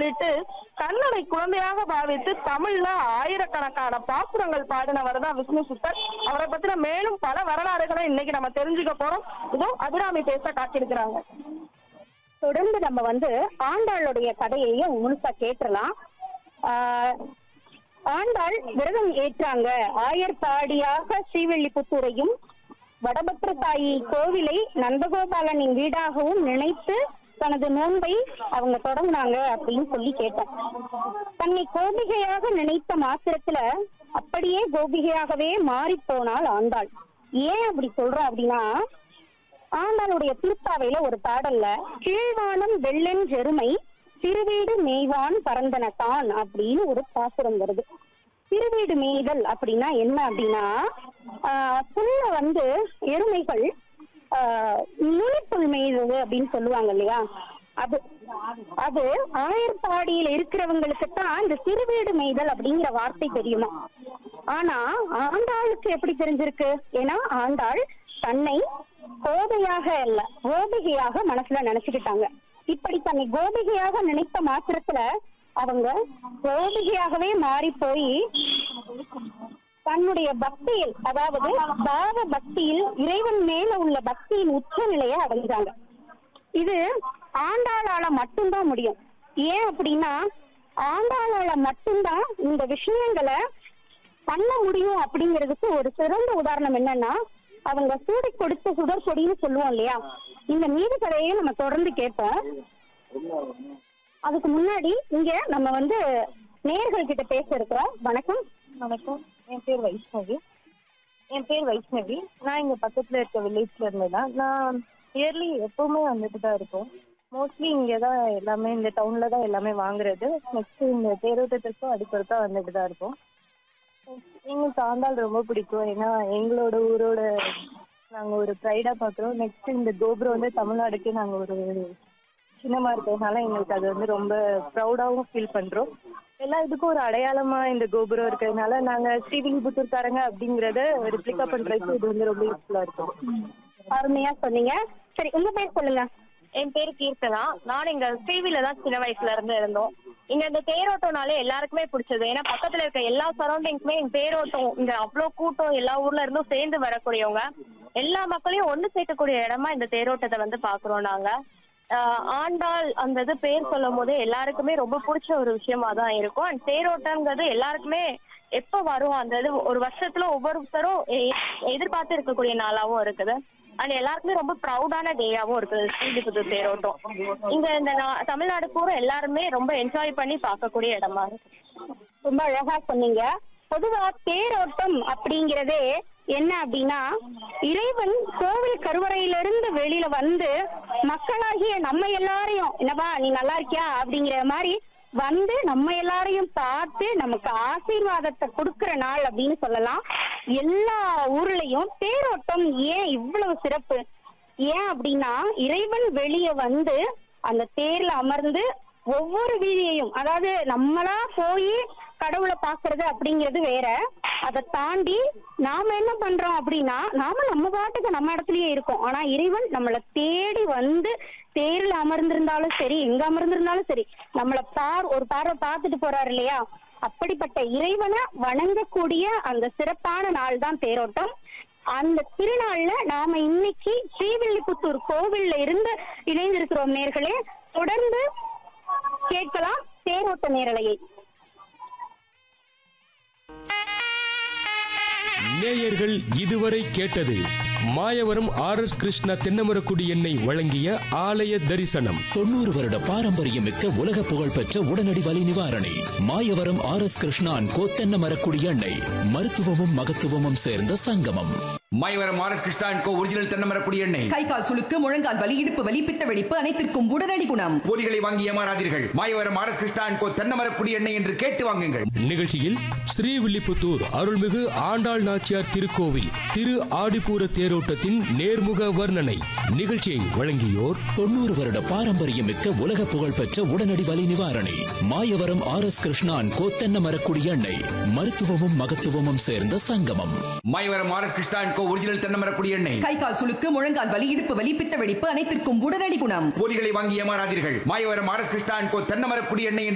சொல்லிட்டு கண்ணனை குழந்தையாக பாவித்து தமிழ்ல ஆயிரக்கணக்கான பாசுரங்கள் பாடினவர் தான் விஷ்ணு சித்தர் அவரை பத்தின மேலும் பல வரலாறுகளை இன்னைக்கு நம்ம தெரிஞ்சுக்க போறோம் இதோ அபிராமி பேச காத்திருக்கிறாங்க தொடர்ந்து நம்ம வந்து ஆண்டாளுடைய கதையையும் முழுசா கேட்டுறலாம் ஆஹ் ஆண்டாள் விரதம் ஏற்றாங்க ஆயர்பாடியாக ஸ்ரீவில்லிபுத்தூரையும் வடபத்திர தாயி கோவிலை நந்தகோபாலனின் வீடாகவும் நினைத்து தனது நோன்பை அவங்க தொடங்கினாங்க அப்படின்னு சொல்லி கேட்டோம் தன்னை கோபிகையாக நினைத்த மாத்திரத்துல அப்படியே கோபிகையாகவே மாறி போனாள் ஆண்டாள் ஏன் அப்படி சொல்றோம் அப்படின்னா ஆண்டாளுடைய திருப்பாவையில ஒரு பாடல்ல கீழ்வானம் வெள்ளென் ஜெருமை திருவீடு மேய்வான் பரந்தன தான் அப்படின்னு ஒரு பாசுரம் வருது திருவீடு மேய்தல் அப்படின்னா என்ன அப்படின்னா ஆஹ் புல்ல வந்து எருமைகள் ஆஹ் நுனிப்புல் மேய்தது அப்படின்னு சொல்லுவாங்க இல்லையா அது அது ஆயர்பாடியில இருக்கிறவங்களுக்கு தான் இந்த திருவீடு மேய்தல் அப்படிங்கிற வார்த்தை தெரியுமா ஆனா ஆண்டாளுக்கு எப்படி தெரிஞ்சிருக்கு ஏன்னா ஆண்டாள் தன்னை கோதையாக அல்ல கோபிகையாக மனசுல நினைச்சுக்கிட்டாங்க இப்படி தன்னை கோபிகையாக நினைத்த மாத்திரத்துல அவங்க கோபிகையாகவே மாறி போய் தன்னுடைய பக்தியில் அதாவது பாவ பக்தியில் இறைவன் மேல உள்ள பக்தியின் உச்ச நிலையை அடைஞ்சாங்க இது ஆண்டாளால மட்டும்தான் முடியும் ஏன் அப்படின்னா ஆண்டாளால மட்டும்தான் இந்த விஷயங்களை பண்ண முடியும் அப்படிங்கிறதுக்கு ஒரு சிறந்த உதாரணம் என்னன்னா அவங்க சூடி கொடுத்த சுடர் கொடின்னு சொல்லுவோம் இல்லையா இந்த நீதி கதையை நம்ம தொடர்ந்து கேட்போம் அதுக்கு முன்னாடி இங்க நம்ம வந்து நேர்கள் கிட்ட பேச இருக்கிறோம் வணக்கம் வணக்கம் என் பேர் வைஷ்ணவி என் பேர் வைஷ்ணவி நான் இங்க பக்கத்துல இருக்க வில்லேஜ்ல இருந்து தான் நான் இயர்லி எப்பவுமே வந்துட்டு தான் இருக்கோம் மோஸ்ட்லி இங்கே தான் எல்லாமே இந்த டவுன்ல தான் எல்லாமே வாங்குறது நெக்ஸ்ட் இந்த தேரோட்டத்திற்கும் அடிக்கொருக்கா வந்துட்டு தான் இருக்கோம் எங்களுக்கு ஆண்டாள் ரொம்ப பிடிக்கும் ஏன்னா எங்களோட ஊரோட நாங்க ஒரு ப்ரைடா பாக்குறோம் நெக்ஸ்ட் இந்த கோபுரம் வந்து தமிழ்நாடுக்கே நாங்க ஒரு சின்னமா இருக்கிறதுனால எங்களுக்கு அது வந்து ரொம்ப ப்ரௌடாவும் ஃபீல் பண்றோம் எல்லா இதுக்கும் ஒரு அடையாளமா இந்த கோபுரம் இருக்கிறதுனால நாங்க ஸ்ரீவில்லிபுத்தூர்காரங்க அப்படிங்கறத ரிப்ளிகா பண்றதுக்கு இது வந்து ரொம்ப யூஸ்ஃபுல்லா இருக்கும் அருமையா சொன்னீங்க சரி உங்க பேர் சொல்லுங்க என் பேர் கீர்த்தனா நான் இங்க ஸ்ரீவில தான் சின்ன வயசுல இருந்து இருந்தோம் இங்க இந்த தேரோட்டம்னாலே எல்லாருக்குமே பிடிச்சது ஏன்னா பக்கத்துல இருக்க எல்லா சரௌண்டிங்ஸுமே இந்த தேரோட்டம் இங்க அவ்வளவு கூட்டம் எல்லா ஊர்ல இருந்தும் சேர்ந்து வரக்கூடியவங்க எல்லா மக்களையும் ஒண்ணு சேர்க்கக்கூடிய இடமா இந்த தேரோட்டத்தை வந்து பாக்குறோம் நாங்க ஆஹ் ஆண்டாள் அந்த இது பேர் சொல்லும் போது எல்லாருக்குமே ரொம்ப பிடிச்ச ஒரு விஷயமா தான் இருக்கும் அண்ட் தேரோட்டம்ங்கிறது எல்லாருக்குமே எப்ப வரும் அந்த இது ஒரு வருஷத்துல ஒவ்வொருத்தரும் எ- எதிர்பார்த்து இருக்கக்கூடிய நாளாவும் இருக்குது அண்ட் எல்லாருக்குமே ரொம்ப ப்ரௌடான டேயாவும் இருக்குது ஸ்ரீவில்லிபுத்தூர் தேரோட்டம் இங்க இந்த நா- தமிழ்நாடு பூரா எல்லாருமே ரொம்ப என்ஜாய் பண்ணி பார்க்கக்கூடிய இடமா இருக்கு ரொம்ப அழகா சொன்னீங்க பொதுவா தேரோட்டம் அப்படிங்கறதே என்ன அப்படின்னா இறைவன் கோவில் கருவறையிலிருந்து வெளியில வந்து மக்களாகிய நம்ம எல்லாரையும் என்னப்பா நீ நல்லா இருக்கியா அப்படிங்கிற மாதிரி வந்து நம்ம எல்லாரையும் பார்த்து நமக்கு ஆசீர்வாதத்தை கொடுக்கிற நாள் அப்படின்னு சொல்லலாம் எல்லா ஊர்லயும் தேரோட்டம் ஏன் இவ்வளவு சிறப்பு ஏன் அப்படின்னா இறைவன் வெளியே வந்து அந்த தேர்ல அமர்ந்து ஒவ்வொரு வீதியையும் அதாவது நம்மளா போய் கடவுளை பாக்குறது அப்படிங்கிறது வேற அதை தாண்டி நாம என்ன பண்றோம் அப்படின்னா நாம நம்ம பாட்டுக்கு நம்ம இடத்துலயே இருக்கோம் ஆனா இறைவன் நம்மளை தேடி வந்து தேர்ல அமர்ந்திருந்தாலும் சரி எங்க அமர்ந்திருந்தாலும் சரி நம்மள பார் ஒரு பார்வை பார்த்துட்டு போறாரு இல்லையா அப்படிப்பட்ட இறைவனை வணங்கக்கூடிய அந்த சிறப்பான நாள் தான் தேரோட்டம் அந்த திருநாள்ல நாம இன்னைக்கு ஸ்ரீவில்லிபுத்தூர் கோவில்ல இருந்து இணைந்திருக்கிறோம் நேர்களே தொடர்ந்து கேட்கலாம் தேரோட்ட நேரலையை நேயர்கள் இதுவரை கேட்டது மாயவரம் ஆர் எஸ் கிருஷ்ணா தென்னமரக்குடி எண்ணெய் வழங்கிய ஆலய தரிசனம் தொண்ணூறு வருட பாரம்பரியம் மிக்க உலக புகழ்பெற்ற உடனடி வலி நிவாரணி மாயவரம் ஆர் எஸ் கிருஷ்ணான் கோத்தென்ன மரக்குடி எண்ணெய் மருத்துவமும் மகத்துவமும் சேர்ந்த சங்கமம் Mayavaram R S Krishnan co original Thennamarakudi எண்ணெய் கை கால் சுளுக்கு முழங்கால் வலி இடுப்பு வலி பித்த வெடிப்பு அனைத்திற்கும் உடனடி குணம் போலிகளை வாங்கி ஏமாறாதீர்கள் Mayavaram R S Krishnan co Thennamarakudi எண்ணெய் என்று கேட்டு வாங்குங்கள் நிகழ்ச்சியில் ஸ்ரீவில்லிபுத்தூர் அருள்மிகு ஆண்டாள் நாச்சியார் திருக்கோவில் திரு ஆடிப்பூர தேரோட்டத்தின் நேர்முக வர்ணனை நிகழ்ச்சியை வழங்கியோர் தொண்ணூறு வருட பாரம்பரியம் மிக்க உலக புகழ்பெற்ற உடனடி வலி நிவாரணி மாயவரம் ஆர் எஸ் கிருஷ்ணான் கோத்தென்ன மரக்குடி எண்ணெய் மருத்துவமும் மகத்துவமும் சேர்ந்த சங்கமம் Mayavaram R S Krishnan co original Thennamarakudi எண்ணெய் கை கால் சுளுக்கு முழங்கால் வலி இடுப்பு வலி பித்த வெடிப்பு அனைத்திற்கும் உடனடி குணம் போலிகளை வாங்கி ஏமாறாதீர்கள் Mayavaram R S Krishnan co Thennamarakudi எண்ணெய் என்று